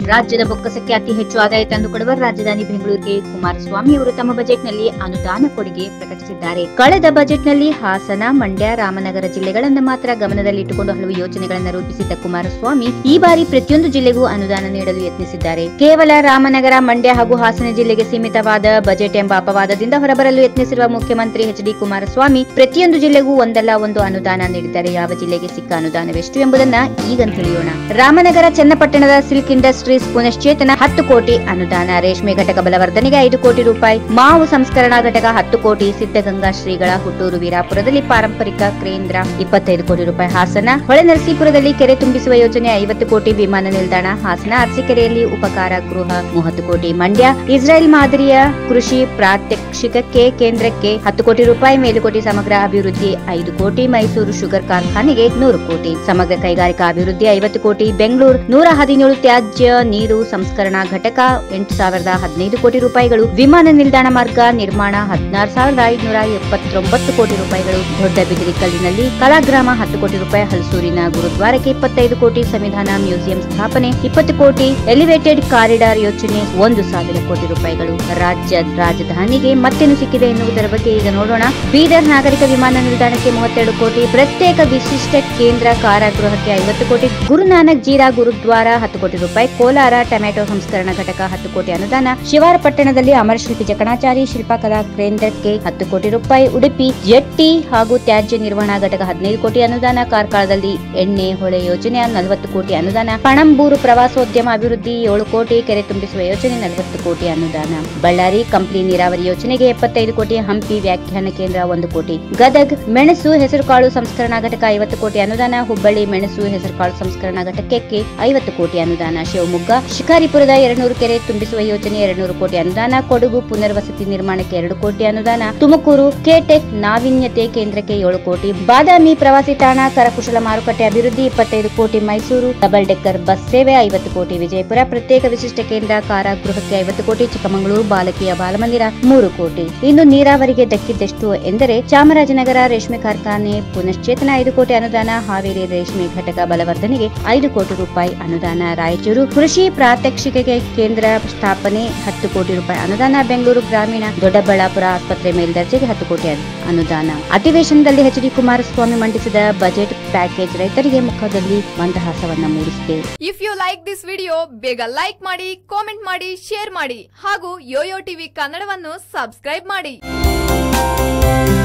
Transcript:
ರಾಜ್ಯದ ಬೊಕ್ಕಸಕ್ಕೆ ಅತಿ ಹೆಚ್ಚು ಆದಾಯ ತಂದುಕೊಡುವ ರಾಜಧಾನಿ ಬೆಂಗಳೂರಿಗೆ ಕುಮಾರಸ್ವಾಮಿ ಅವರು ತಮ್ಮ ಬಜೆಟ್ನಲ್ಲಿ ಅನುದಾನ ಕೊಡುಗೆ ಪ್ರಕಟಿಸಿದ್ದಾರೆ ಕಳೆದ ಬಜೆಟ್ನಲ್ಲಿ ಹಾಸನ ಮಂಡ್ಯ ರಾಮನಗರ ಜಿಲ್ಲೆಗಳನ್ನು ಮಾತ್ರ ಗಮನದಲ್ಲಿಟ್ಟುಕೊಂಡು ಹಲವು ಯೋಜನೆಗಳನ್ನು ರೂಪಿಸಿದ್ದ ಕುಮಾರಸ್ವಾಮಿ ಈ ಬಾರಿ ಪ್ರತಿಯೊಂದು ಜಿಲ್ಲೆಗೂ ಅನುದಾನ ನೀಡಲು ಯತ್ನಿಸಿದ್ದಾರೆ ಕೇವಲ ರಾಮನಗರ ಮಂಡ್ಯ ಹಾಗೂ ಹಾಸನ ಜಿಲ್ಲೆಗೆ ಸೀಮಿತವಾದ ಬಜೆಟ್ ಎಂಬ ಅಪವಾದದಿಂದ ಹೊರಬರಲು ಯತ್ನಿಸಿರುವ ಮುಖ್ಯಮಂತ್ರಿ ಎಚ್ ಡಿ ಕುಮಾರಸ್ವಾಮಿ ಪ್ರತಿಯೊಂದು ಜಿಲ್ಲೆಗೂ ಒಂದಲ್ಲ ಒಂದು ಅನುದಾನ ನೀಡಿದ್ದಾರೆ ಯಾವ ಜಿಲ್ಲೆಗೆ ಸಿಕ್ಕ ಅನುದಾನವೆಷ್ಟು ಎಂಬುದನ್ನ ಈಗ ತಿಳಿಯೋಣ ರಾಮನಗರ ಚನ್ನಪಟ್ಟಣದ ಸಿಲ್ಕ್ ಇಂಡಸ್ಟ್ರೀಸ್ ಪುನಶ್ಚೇತನ ಹತ್ತು ಕೋಟಿ ಅನುದಾನ ರೇಷ್ಮೆ ಘಟಕ ಬಲವರ್ಧನೆಗೆ ಐದು ಕೋಟಿ ರೂಪಾಯಿ ಮಾವು ಸಂಸ್ಕರಣಾ ಘಟಕ ಹತ್ತು ಕೋಟಿ ಸಿದ್ಧಗಂಗಾ ಶ್ರೀಗಳ ಹುಟ್ಟೂರು ವೀರಾಪುರದಲ್ಲಿ ಪಾರಂಪರಿಕ ಕೇಂದ್ರ ಇಪ್ಪತ್ತೈದು ಕೋಟಿ ರೂಪಾಯಿ ಹಾಸನ ಹೊಳೆ ನರಸೀಪುರದಲ್ಲಿ ಕೆರೆ ತುಂಬಿಸುವ ಯೋಜನೆ ಐವತ್ತು ಕೋಟಿ ವಿಮಾನ ನಿಲ್ದಾಣ ಹಾಸನ ಅರಸೀಕೆರೆಯಲ್ಲಿ ಉಪಕಾರ ಗೃಹ ಮೂವತ್ತು ಕೋಟಿ ಮಂಡ್ಯ ಇಸ್ರಾಯೇಲ್ ಮಾದರಿಯ ಕೃಷಿ ಪ್ರಾತ್ಯಕ್ಷಿಕಕ್ಕೆ ಕೇಂದ್ರಕ್ಕೆ ಹತ್ತು ಕೋಟಿ ರೂಪಾಯಿ ಮೇಲುಕೋಟಿ ಸಮಗ್ರ ಅಭಿವೃದ್ಧಿ ಐದು ಕೋಟಿ ಮೈಸೂರು ಶುಗರ್ ಕಾರ್ಖಾನೆಗೆ ನೂರು ಕೋಟಿ ಸಮಗ್ರ ಕೈಗಾರಿಕಾ ಅಭಿವೃದ್ಧಿ ಐವತ್ತು ಕೋಟಿ ಬೆಂಗಳೂರು ನೂರ ಹದಿನೇಳು ತ್ಯಾಜ್ಯ ನೀರು ಸಂಸ್ಕರಣಾ ಘಟಕ ಎಂಟು ಸಾವಿರದ ಹದಿನೈದು ಕೋಟಿ ರೂಪಾಯಿಗಳು ವಿಮಾನ ನಿಲ್ದಾಣ ಮಾರ್ಗ ನಿರ್ಮಾಣ ಹದಿನಾರು ಸಾವಿರದ ಐದುನೂರ ಎಪ್ಪತ್ತೊಂಬತ್ತು ಕೋಟಿ ರೂಪಾಯಿಗಳು ದೊಡ್ಡ ಬಿದಿರಿ ಕಲ್ಲಿನಲ್ಲಿ ಕಲಾಗ್ರಾಮ ಹತ್ತು ಕೋಟಿ ರೂಪಾಯಿ ಹಲಸೂರಿನ ಗುರುದ್ವಾರಕ್ಕೆ ಇಪ್ಪತ್ತೈದು ಕೋಟಿ ಸಂವಿಧಾನ ಮ್ಯೂಸಿಯಂ ಸ್ಥಾಪನೆ ಇಪ್ಪತ್ತು ಕೋಟಿ ಎಲಿವೇಟೆಡ್ ಕಾರಿಡಾರ್ ಯೋಜನೆ ಒಂದು ಸಾವಿರ ಕೋಟಿ ರೂಪಾಯಿಗಳು ರಾಜ್ಯ ರಾಜಧಾನಿಗೆ ಮತ್ತೇನು ಸಿಕ್ಕಿದೆ ಎನ್ನುವುದರ ಬಗ್ಗೆ ಈಗ ನೋಡೋಣ ಬೀದರ್ ನಾಗರಿಕ ವಿಮಾನ ನಿಲ್ದಾಣಕ್ಕೆ ಮೂವತ್ತೆರಡು ಕೋಟಿ ಪ್ರತ್ಯೇಕ ವಿಶಿಷ್ಟ ಕೇಂದ್ರ ಕಾರಾಗೃಹಕ್ಕೆ ಐವತ್ತು ಕೋಟಿ ಗುರುನಾನಕ್ ಜೀರಾ ಗುರುದ್ವಾರ ಹತ್ತು ಕೋಟಿ ರೂಪಾಯಿ ಕೋಲಾರ ಟೊಮ್ಯಾಟೊ ಸಂಸ್ಕರಣಾ ಘಟಕ ಹತ್ತು ಕೋಟಿ ಅನುದಾನ ಶಿವಾರ ಪಟ್ಟಣದಲ್ಲಿ ಅಮರಶಿಲ್ಪಿ ಜಕಣಾಚಾರಿ ಶಿಲ್ಪಕಲಾ ಕೇಂದ್ರಕ್ಕೆ ಹತ್ತು ಕೋಟಿ ರೂಪಾಯಿ ಉಡುಪಿ ಜೆಟ್ಟಿ ಹಾಗೂ ತ್ಯಾಜ್ಯ ನಿರ್ವಹಣಾ ಘಟಕ ಹದಿನೈದು ಕೋಟಿ ಅನುದಾನ ಕಾರ್ಕಳದಲ್ಲಿ ಎಣ್ಣೆ ಹೊಳೆ ಯೋಜನೆ ನಲವತ್ತು ಕೋಟಿ ಅನುದಾನ ಪಣಂಬೂರು ಪ್ರವಾಸೋದ್ಯಮ ಅಭಿವೃದ್ಧಿ ಏಳು ಕೋಟಿ ಕೆರೆ ತುಂಬಿಸುವ ಯೋಜನೆ ನಲವತ್ತು ಕೋಟಿ ಅನುದಾನ ಬಳ್ಳಾರಿ ಕಂಪ್ಲಿ ನೀರಾವರಿ ಯೋಜನೆಗೆ ಎಪ್ಪತ್ತೈದು ಕೋಟಿ ಹಂಪಿ ವ್ಯಾಖ್ಯಾನ ಕೇಂದ್ರ ಒಂದು ಕೋಟಿ ಗದಗ್ ಮೆಣಸು ಹೆಸರುಕಾಳು ಸಂಸ್ಕರಣಾ ಘಟಕ ಐವತ್ತು ಕೋಟಿ ಅನುದಾನ ಹುಬ್ಬಳ್ಳಿ ಮೆಣಸು ಹೆಸರುಕಾಳು ಸಂಸ್ಕರಣಾ ಘಟಕಕ್ಕೆ ಐವತ್ತು ಕೋಟಿ ಅನುದಾನ ಶಿವಮೊಗ್ಗ ಶಿಕಾರಿಪುರದ ಎರಡ್ನೂರು ಕೆರೆ ತುಂಬಿಸುವ ಯೋಜನೆ ಎರಡ್ನೂರು ಕೋಟಿ ಅನುದಾನ ಕೊಡಗು ಪುನರ್ವಸತಿ ನಿರ್ಮಾಣಕ್ಕೆ ಎರಡು ಕೋಟಿ ಅನುದಾನ ತುಮಕೂರು ಕೆಟೆಕ್ ನಾವೀನ್ಯತೆ ಕೇಂದ್ರಕ್ಕೆ ಏಳು ಕೋಟಿ ಬಾದಾಮಿ ಪ್ರವಾಸಿ ತಾಣ ಕರಕುಶಲ ಮಾರುಕಟ್ಟೆ ಅಭಿವೃದ್ಧಿ ಇಪ್ಪತ್ತೈದು ಕೋಟಿ ಮೈಸೂರು ಡಬಲ್ ಡೆಕ್ಕರ್ ಬಸ್ ಸೇವೆ ಐವತ್ತು ಕೋಟಿ ವಿಜಯಪುರ ಪ್ರತ್ಯೇಕ ವಿಶಿಷ್ಟ ಕೇಂದ್ರ ಕಾರಾಗೃಹಕ್ಕೆ ಐವತ್ತು ಕೋಟಿ ಚಿಕ್ಕಮಗಳೂರು ಬಾಲಕಿಯ ಬಾಲಮಂದಿರ ಮೂರು ಕೋಟಿ ಇನ್ನು ನೀರಾವರಿಗೆ ದಕ್ಕಿದ್ದೆಷ್ಟು ಎಂದರೆ ಚಾಮರಾಜನಗರ ರೇಷ್ಮೆ ಕಾರ್ಖಾನೆ ಪುನಶ್ಚೇತನ ಐದು ಕೋಟಿ ಅನುದಾನ ಹಾವೇರಿ ರೇಷ್ಮೆ ಘಟಕ ಬಲವರ್ಧನೆಗೆ ಐದು ಕೋಟಿ ರೂಪಾಯಿ ಅನುದಾನ ರಾಯಚೂರು ಕೃಷಿ ಪ್ರಾತ್ಯಕ್ಷಿಕೆಗೆ ಕೇಂದ್ರ ಸ್ಥಾಪನೆ ಹತ್ತು ಕೋಟಿ ರೂಪಾಯಿ ಅನುದಾನ ಬೆಂಗಳೂರು ಗ್ರಾಮೀಣ ದೊಡ್ಡಬಳ್ಳಾಪುರ ಆಸ್ಪತ್ರೆ ಮೇಲ್ದರ್ಜೆಗೆ ಹತ್ತು ಕೋಟಿ ಅನು- ಅನುದಾನ ಅಧಿವೇಶನದಲ್ಲಿ ಎಚ್ ಡಿ ಕುಮಾರಸ್ವಾಮಿ ಮಂಡಿಸಿದ ಬಜೆಟ್ ಪ್ಯಾಕೇಜ್ ರೈತರಿಗೆ ಮುಖದಲ್ಲಿ ಮಂದಹಾಸವನ್ನ ಮೂಡಿಸಿದೆ if you like this video ಬೇಗ ಲೈಕ್ ಮಾಡಿ ಕಾಮೆಂಟ್ ಮಾಡಿ ಶೇರ್ ಮಾಡಿ ಹಾಗೂ ಯೋಯೋ ಟಿವಿ ಕನ್ನಡವನ್ನು ಸಬ್ಸ್ಕ್ರೈಬ್ ಮಾಡಿ